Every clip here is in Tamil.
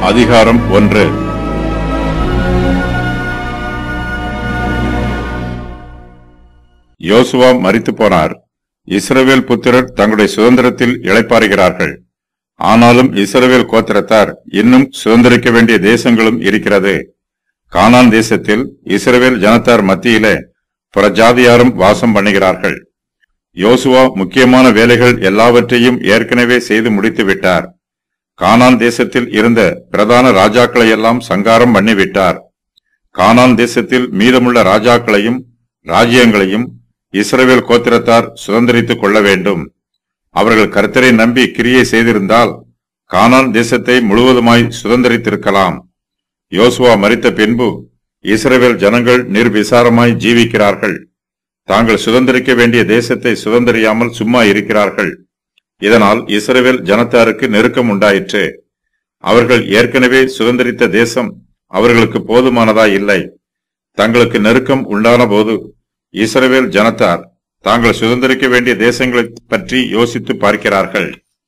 அதிகாரம் ஒன்று யோசுவா மரித்து போனார் இஸ்ரவேல் புத்திரர் தங்களுடைய சுதந்திரத்தில் இளைப்பாறுகிறார்கள் ஆனாலும் இஸ்ரவேல் கோத்திரத்தார் இன்னும் சுதந்திரிக்க வேண்டிய தேசங்களும் இருக்கிறது கானான் தேசத்தில் இஸ்ரவேல் ஜனத்தார் மத்தியிலே புறஜாதியாரும் வாசம் பண்ணுகிறார்கள் யோசுவா முக்கியமான வேலைகள் எல்லாவற்றையும் ஏற்கனவே செய்து முடித்து விட்டார் கானான் தேசத்தில் இருந்த பிரதான ராஜாக்களை எல்லாம் சங்காரம் பண்ணிவிட்டார் கானான் தேசத்தில் மீதமுள்ள ராஜாக்களையும் ராஜ்யங்களையும் இஸ்ரவேல் கோத்திரத்தார் சுதந்திரித்துக் கொள்ள வேண்டும் அவர்கள் கர்த்தரை நம்பி கிரியை செய்திருந்தால் கானான் தேசத்தை முழுவதுமாய் சுதந்திரித்திருக்கலாம் யோசுவா மரித்த பின்பு இஸ்ரவேல் ஜனங்கள் நிர்விசாரமாய் ஜீவிக்கிறார்கள் தாங்கள் சுதந்திரிக்க வேண்டிய தேசத்தை சுதந்திரியாமல் சும்மா இருக்கிறார்கள் இதனால் இஸ்ரவேல் ஜனத்தாருக்கு நெருக்கம் உண்டாயிற்று அவர்கள் ஏற்கனவே சுதந்திரித்த தேசம் அவர்களுக்கு போதுமானதா இல்லை தங்களுக்கு நெருக்கம் உண்டான போது இஸ்ரவேல் ஜனத்தார் தாங்கள் சுதந்திரிக்க வேண்டிய தேசங்களை பற்றி யோசித்து பார்க்கிறார்கள்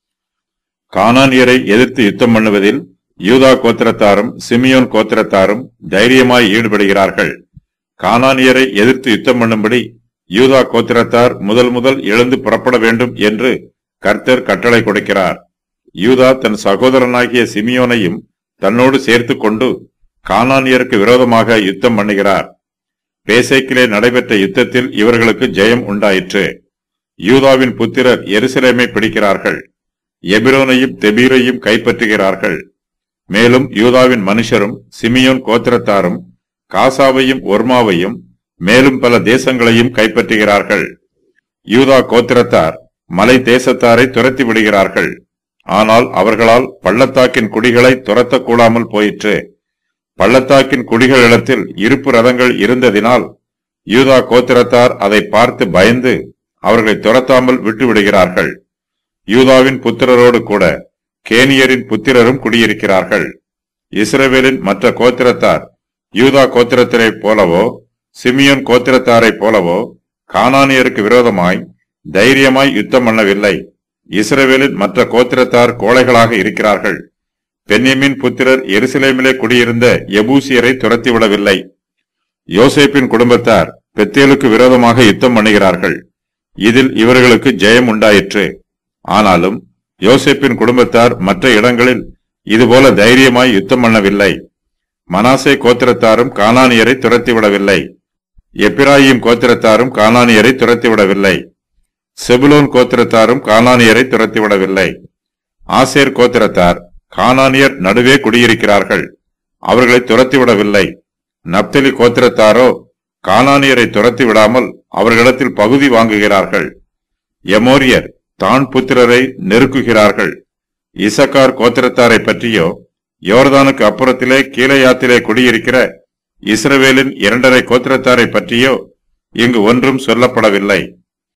கானானியரை எதிர்த்து யுத்தம் பண்ணுவதில் யூதா கோத்திரத்தாரும் சிமியோன் கோத்திரத்தாரும் தைரியமாய் ஈடுபடுகிறார்கள் கானானியரை எதிர்த்து யுத்தம் பண்ணும்படி யூதா கோத்திரத்தார் முதல் முதல் எழுந்து புறப்பட வேண்டும் என்று கர்த்தர் கட்டளை கொடுக்கிறார் யூதா தன் சகோதரனாகிய சிமியோனையும் தன்னோடு சேர்த்துக் கொண்டு கானானியருக்கு விரோதமாக யுத்தம் பண்ணுகிறார் பேசைக்கிலே நடைபெற்ற யுத்தத்தில் இவர்களுக்கு ஜெயம் உண்டாயிற்று யூதாவின் புத்திரர் எருசலேமை பிடிக்கிறார்கள் எபிரோனையும் தெபீரையும் கைப்பற்றுகிறார்கள் மேலும் யூதாவின் மனுஷரும் சிமியோன் கோத்திரத்தாரும் காசாவையும் ஒர்மாவையும் மேலும் பல தேசங்களையும் கைப்பற்றுகிறார்கள் யூதா கோத்திரத்தார் மலை தேசத்தாரை துரத்தி விடுகிறார்கள் ஆனால் அவர்களால் பள்ளத்தாக்கின் குடிகளை துரத்தக்கூடாமல் போயிற்று பள்ளத்தாக்கின் குடிகளிடத்தில் இருப்பு ரதங்கள் இருந்ததினால் யூதா கோத்திரத்தார் அதை பார்த்து பயந்து அவர்களை துரத்தாமல் விட்டுவிடுகிறார்கள் யூதாவின் புத்திரரோடு கூட கேனியரின் புத்திரரும் குடியிருக்கிறார்கள் இஸ்ரவேலின் மற்ற கோத்திரத்தார் யூதா கோத்திரத்தினைப் போலவோ சிமியோன் கோத்திரத்தாரைப் போலவோ கானானியருக்கு விரோதமாய் தைரியமாய் யுத்தம் பண்ணவில்லை இஸ்ரவேலின் மற்ற கோத்திரத்தார் கோழைகளாக இருக்கிறார்கள் பென்யமின் புத்திரர் எருசலேமிலே குடியிருந்த எபூசியரை துரத்திவிடவில்லை யோசேப்பின் குடும்பத்தார் பெத்தேலுக்கு விரோதமாக யுத்தம் பண்ணுகிறார்கள் இதில் இவர்களுக்கு ஜெயம் உண்டாயிற்று ஆனாலும் யோசேப்பின் குடும்பத்தார் மற்ற இடங்களில் இதுபோல தைரியமாய் யுத்தம் பண்ணவில்லை மனாசே கோத்திரத்தாரும் கானானியரை துரத்திவிடவில்லை எப்பிராயிம் கோத்திரத்தாரும் கானானியரை துரத்திவிடவில்லை செபுலோன் கோத்திரத்தாரும் கானானியரை துரத்திவிடவில்லை ஆசேர் கோத்திரத்தார் கானானியர் நடுவே குடியிருக்கிறார்கள் அவர்களை துரத்திவிடவில்லை நப்தலி கோத்திரத்தாரோ கானானியரை துரத்தி விடாமல் அவர்களிடத்தில் பகுதி வாங்குகிறார்கள் எமோரியர் தான் புத்திரரை நெருக்குகிறார்கள் இசக்கார் கோத்திரத்தாரை பற்றியோ யோர்தானுக்கு அப்புறத்திலே கீழையாத்திலே குடியிருக்கிற இஸ்ரவேலின் இரண்டரை கோத்திரத்தாரை பற்றியோ இங்கு ஒன்றும் சொல்லப்படவில்லை